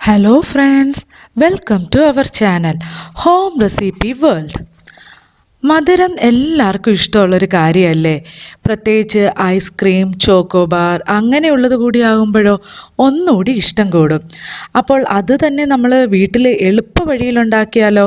hello friends welcome to our channel home recipe world മധുരം എല്ലാവർക്കും ഇഷ്ടമുള്ളൊരു കാര്യമല്ലേ പ്രത്യേകിച്ച് ഐസ്ക്രീം ചോക്കോബാർ അങ്ങനെയുള്ളത് കൂടി ആകുമ്പോഴോ ഒന്നുകൂടി ഇഷ്ടം കൂടും അപ്പോൾ അത് തന്നെ നമ്മൾ വീട്ടിൽ എളുപ്പ വഴിയിലുണ്ടാക്കിയാലോ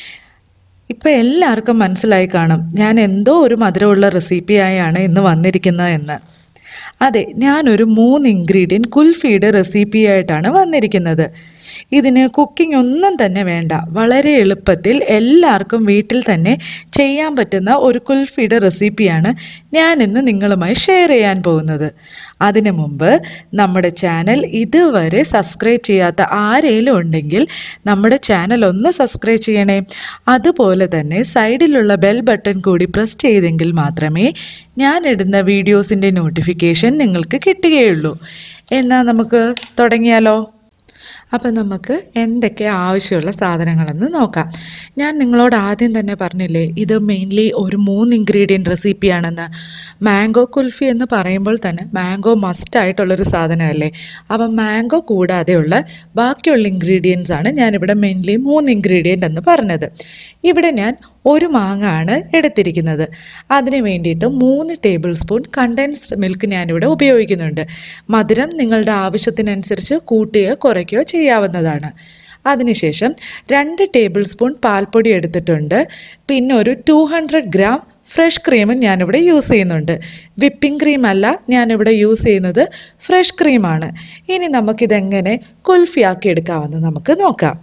ഇപ്പം എല്ലാവർക്കും മനസ്സിലായി കാണും ഞാൻ എന്തോ ഒരു മധുരമുള്ള റെസിപ്പിയായാണ് ഇന്ന് വന്നിരിക്കുന്നത് എന്ന് അതെ ഞാനൊരു മൂന്ന് ഇൻഗ്രീഡിയൻറ്റ് കുൽഫിയുടെ റെസിപ്പിയായിട്ടാണ് വന്നിരിക്കുന്നത് ഇതിന് കുക്കിംഗ് ഒന്നും തന്നെ വേണ്ട വളരെ എളുപ്പത്തിൽ എല്ലാവർക്കും വീട്ടിൽ തന്നെ ചെയ്യാൻ പറ്റുന്ന ഒരു കുൽഫിയുടെ റെസിപ്പിയാണ് ഞാനിന്ന് നിങ്ങളുമായി ഷെയർ ചെയ്യാൻ പോകുന്നത് അതിനു മുമ്പ് നമ്മുടെ ചാനൽ ഇതുവരെ സബ്സ്ക്രൈബ് ചെയ്യാത്ത ആരെങ്കിലും ഉണ്ടെങ്കിൽ നമ്മുടെ ചാനൽ ഒന്ന് സബ്സ്ക്രൈബ് ചെയ്യണേ അതുപോലെ തന്നെ സൈഡിലുള്ള ബെൽ ബട്ടൺ കൂടി പ്രസ് ചെയ്തെങ്കിൽ മാത്രമേ ഞാനിടുന്ന വീഡിയോസിൻ്റെ നോട്ടിഫിക്കേഷൻ നിങ്ങൾക്ക് കിട്ടുകയുള്ളൂ എന്നാൽ നമുക്ക് തുടങ്ങിയാലോ അപ്പം നമുക്ക് എന്തൊക്കെ ആവശ്യമുള്ള സാധനങ്ങളെന്ന് നോക്കാം ഞാൻ നിങ്ങളോട് ആദ്യം തന്നെ പറഞ്ഞില്ലേ ഇത് മെയിൻലി ഒരു മൂന്ന് ഇൻഗ്രീഡിയൻറ്റ് റെസിപ്പിയാണെന്ന് മാംഗോ കുൽഫി എന്ന് പറയുമ്പോൾ തന്നെ മാംഗോ മസ്റ്റ് ആയിട്ടുള്ളൊരു സാധനമല്ലേ അപ്പം മാംഗോ കൂടാതെയുള്ള ബാക്കിയുള്ള ഇൻഗ്രീഡിയൻസ് ആണ് ഞാനിവിടെ മെയിൻലി മൂന്ന് ഇൻഗ്രീഡിയൻ്റ് എന്ന് പറഞ്ഞത് ഇവിടെ ഞാൻ ഒരു മാങ്ങ ആണ് എടുത്തിരിക്കുന്നത് അതിന് വേണ്ടിയിട്ട് മൂന്ന് ടേബിൾ സ്പൂൺ കണ്ടൻസ്ഡ് മിൽക്ക് ഞാനിവിടെ ഉപയോഗിക്കുന്നുണ്ട് മധുരം നിങ്ങളുടെ ആവശ്യത്തിനനുസരിച്ച് കൂട്ടുകയോ കുറയ്ക്കുകയോ ചെയ്യാവുന്നതാണ് അതിനുശേഷം രണ്ട് ടേബിൾ സ്പൂൺ പാൽപ്പൊടി എടുത്തിട്ടുണ്ട് പിന്നെ ഒരു ടു ഹൺഡ്രഡ് ഗ്രാം ഫ്രഷ് ക്രീമും ഞാനിവിടെ യൂസ് ചെയ്യുന്നുണ്ട് വിപ്പിംഗ് ക്രീം അല്ല ഞാനിവിടെ യൂസ് ചെയ്യുന്നത് ഫ്രഷ് ക്രീമാണ് ഇനി നമുക്കിതെങ്ങനെ കുൽഫിയാക്കി എടുക്കാമെന്ന് നമുക്ക് നോക്കാം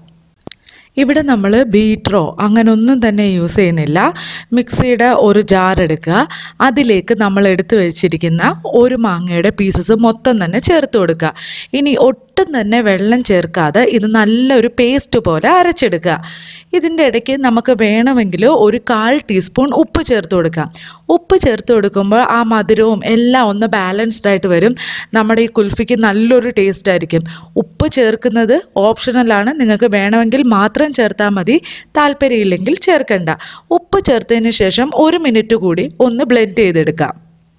ഇവിടെ നമ്മൾ ബീറ്ററോ അങ്ങനെ ഒന്നും തന്നെ യൂസ് ചെയ്യുന്നില്ല മിക്സിയുടെ ഒരു ജാർ എടുക്കുക അതിലേക്ക് നമ്മൾ എടുത്തു വെച്ചിരിക്കുന്ന ഒരു മാങ്ങയുടെ പീസസ് മൊത്തം തന്നെ ചേർത്ത് കൊടുക്കുക ഇനി ഒട്ടും തന്നെ വെള്ളം ചേർക്കാതെ ഇത് നല്ലൊരു പേസ്റ്റ് പോലെ അരച്ചെടുക്കുക ഇതിൻ്റെ ഇടയ്ക്ക് നമുക്ക് വേണമെങ്കിൽ ഒരു കാൽ ടീസ്പൂൺ ഉപ്പ് ചേർത്ത് കൊടുക്കാം ഉപ്പ് ചേർത്ത് കൊടുക്കുമ്പോൾ ആ മധുരവും എല്ലാം ഒന്ന് ബാലൻസ്ഡ് ആയിട്ട് വരും നമ്മുടെ ഈ കുൽഫിക്ക് നല്ലൊരു ടേസ്റ്റ് ആയിരിക്കും ഉപ്പ് ചേർക്കുന്നത് ഓപ്ഷണലാണ് നിങ്ങൾക്ക് വേണമെങ്കിൽ മാത്രം ചേർത്താൽ മതി താല്പര്യമില്ലെങ്കിൽ ചേർക്കണ്ട ഉപ്പ് ചേർത്തതിന് ശേഷം ഒരു മിനിറ്റ് കൂടി ഒന്ന് ബ്ലെൻഡ് ചെയ്തെടുക്കാം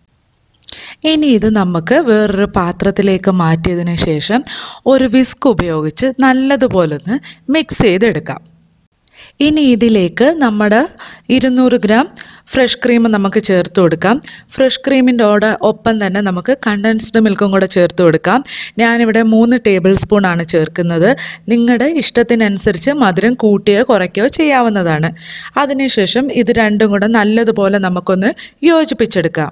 ഇനി ഇത് നമുക്ക് വേറൊരു പാത്രത്തിലേക്ക് മാറ്റിയതിന് ശേഷം ഒരു വിസ്ക് ഉപയോഗിച്ച് നല്ലതുപോലെ ഒന്ന് മിക്സ് ചെയ്തെടുക്കാം ഇനി ഇതിലേക്ക് നമ്മുടെ ഇരുന്നൂറ് ഗ്രാം ഫ്രഷ് ക്രീം നമുക്ക് ചേർത്ത് കൊടുക്കാം ഫ്രഷ് ക്രീമിൻ്റെ ഓടെ ഒപ്പം തന്നെ നമുക്ക് കണ്ടൻസ്ഡ് മിൽക്കും കൂടെ ചേർത്ത് കൊടുക്കാം ഞാനിവിടെ മൂന്ന് ടേബിൾ സ്പൂൺ ആണ് ചേർക്കുന്നത് നിങ്ങളുടെ ഇഷ്ടത്തിനനുസരിച്ച് മധുരം കൂട്ടുകയോ കുറയ്ക്കുകയോ ചെയ്യാവുന്നതാണ് അതിനുശേഷം ഇത് രണ്ടും കൂടെ നല്ലതുപോലെ നമുക്കൊന്ന് യോജിപ്പിച്ചെടുക്കാം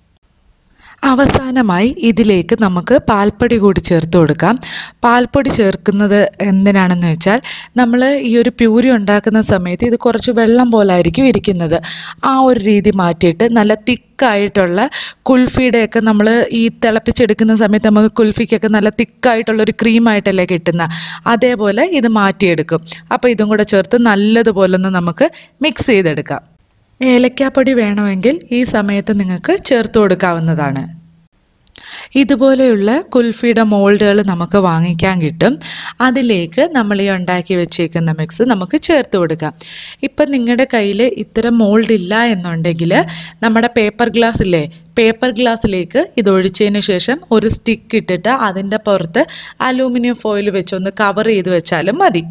അവസാനമായി ഇതിലേക്ക് നമുക്ക് പാൽപ്പൊടി കൂടി ചേർത്ത് കൊടുക്കാം പാൽപ്പൊടി ചേർക്കുന്നത് എന്തിനാണെന്ന് വെച്ചാൽ നമ്മൾ ഈ ഒരു പ്യൂരി ഉണ്ടാക്കുന്ന സമയത്ത് ഇത് കുറച്ച് വെള്ളം പോലായിരിക്കും ഇരിക്കുന്നത് ആ ഒരു രീതി മാറ്റിയിട്ട് നല്ല തിക്കായിട്ടുള്ള കുൽഫിയുടെയൊക്കെ നമ്മൾ ഈ തിളപ്പിച്ചെടുക്കുന്ന സമയത്ത് നമുക്ക് കുൽഫിക്കൊക്കെ നല്ല തിക്കായിട്ടുള്ള ഒരു ക്രീമായിട്ടല്ലേ കിട്ടുന്ന അതേപോലെ ഇത് മാറ്റിയെടുക്കും അപ്പോൾ ഇതും കൂടെ ചേർത്ത് നല്ലതുപോലെ ഒന്ന് നമുക്ക് മിക്സ് ചെയ്തെടുക്കാം ഏലക്കാപ്പൊടി വേണമെങ്കിൽ ഈ സമയത്ത് നിങ്ങൾക്ക് ചേർത്ത് കൊടുക്കാവുന്നതാണ് ഇതുപോലെയുള്ള കുൽഫിയുടെ മോൾഡുകൾ നമുക്ക് വാങ്ങിക്കാൻ കിട്ടും അതിലേക്ക് നമ്മൾ ഈ ഉണ്ടാക്കി വെച്ചേക്കുന്ന മിക്സ് നമുക്ക് ചേർത്ത് കൊടുക്കാം ഇപ്പം നിങ്ങളുടെ കയ്യിൽ ഇത്തരം മോൾഡ് ഇല്ല എന്നുണ്ടെങ്കിൽ നമ്മുടെ പേപ്പർ ഗ്ലാസ് ഇല്ലേ പേപ്പർ ഗ്ലാസ്സിലേക്ക് ഇത് ഒഴിച്ചതിന് ശേഷം ഒരു സ്റ്റിക്ക് ഇട്ടിട്ട് അതിൻ്റെ പുറത്ത് അലൂമിനിയം ഫോയിൽ വെച്ചൊന്ന് കവർ ചെയ്ത് വെച്ചാലും മതി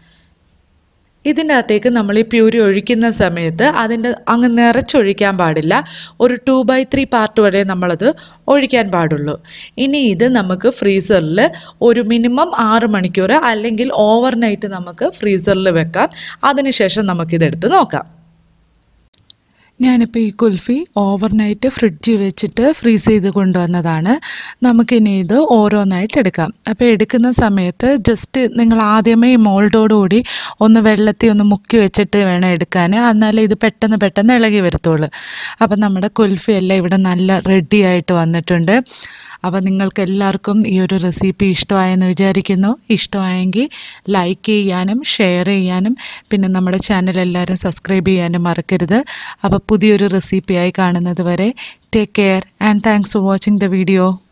ഇതിൻ്റെ അകത്തേക്ക് നമ്മൾ ഈ പ്യൂരി ഒഴിക്കുന്ന സമയത്ത് അതിൻ്റെ അങ്ങ് നിറച്ചൊഴിക്കാൻ പാടില്ല ഒരു ടു ബൈ ത്രീ പാർട്ട് വരെ നമ്മളത് ഒഴിക്കാൻ പാടുള്ളൂ ഇനി ഇത് നമുക്ക് ഫ്രീസറിൽ ഒരു മിനിമം ആറ് മണിക്കൂർ അല്ലെങ്കിൽ ഓവർനൈറ്റ് നമുക്ക് ഫ്രീസറിൽ വെക്കാം അതിനുശേഷം നമുക്കിതെടുത്ത് നോക്കാം ഞാനിപ്പോൾ ഈ കുൽഫി ഓവർനൈറ്റ് ഫ്രിഡ്ജിൽ വെച്ചിട്ട് ഫ്രീസ് ചെയ്ത് കൊണ്ടുവന്നതാണ് നമുക്കിനി ഇത് ഓരോന്നായിട്ട് എടുക്കാം അപ്പോൾ എടുക്കുന്ന സമയത്ത് ജസ്റ്റ് നിങ്ങൾ ആദ്യമേ ഈ മോൾഡോടുകൂടി ഒന്ന് വെള്ളത്തിൽ ഒന്ന് മുക്കി വെച്ചിട്ട് വേണം എടുക്കാൻ എന്നാലേ ഇത് പെട്ടെന്ന് പെട്ടെന്ന് ഇളകി വരത്തുള്ളൂ അപ്പം നമ്മുടെ കുൽഫി എല്ലാം ഇവിടെ നല്ല റെഡി ആയിട്ട് വന്നിട്ടുണ്ട് അപ്പോൾ നിങ്ങൾക്ക് എല്ലാവർക്കും ഈ ഒരു റെസിപ്പി ഇഷ്ടമായെന്ന് വിചാരിക്കുന്നു ഇഷ്ടമായെങ്കിൽ ലൈക്ക് ചെയ്യാനും ഷെയർ ചെയ്യാനും പിന്നെ നമ്മുടെ ചാനൽ എല്ലാവരും സബ്സ്ക്രൈബ് ചെയ്യാനും മറക്കരുത് അപ്പോൾ പുതിയൊരു റെസിപ്പിയായി കാണുന്നത് വരെ take care and thanks for watching the video